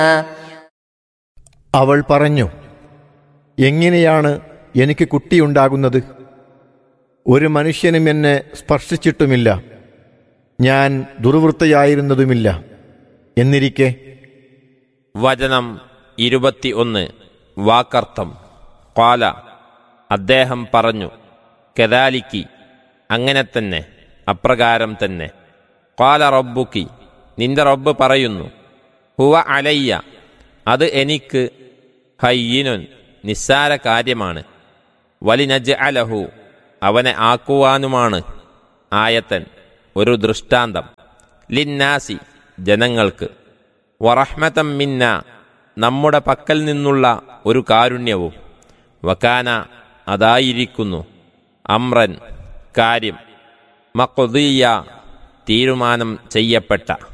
അവൾ പറഞ്ഞു എങ്ങനെയാണ് എനിക്ക് കുട്ടിയുണ്ടാകുന്നത് ഒരു മനുഷ്യനും എന്നെ സ്പർശിച്ചിട്ടുമില്ല ഞാൻ ദുർവൃത്തയായിരുന്നതുമില്ല എന്നിരിക്കെ വചനം ഇരുപത്തി ഒന്ന് വാക്കർത്ഥം കാല അദ്ദേഹം പറഞ്ഞു കദാലിക്കി അങ്ങനെ തന്നെ അപ്രകാരം തന്നെ കാല റബ്ബുക്കി നിന്റെ റബ്ബ് പറയുന്നു ഹുവ അലയ്യ അത് എനിക്ക് ഹയ്യിനുൻ നിസ്സാര കാര്യമാണ് വലിനജ് അലഹു അവനെ ആക്കുവാനുമാണ് ആയത്തൻ ഒരു ദൃഷ്ടാന്തം ലിന്നാസി ജനങ്ങൾക്ക് വറഹ്മതം മിന്ന നമ്മുടെ പക്കൽ നിന്നുള്ള ഒരു കാരുണ്യവും വക്കാന അതായിരിക്കുന്നു അമ്രൻ കാര്യം മക്കൊതിയ തീരുമാനം ചെയ്യപ്പെട്ട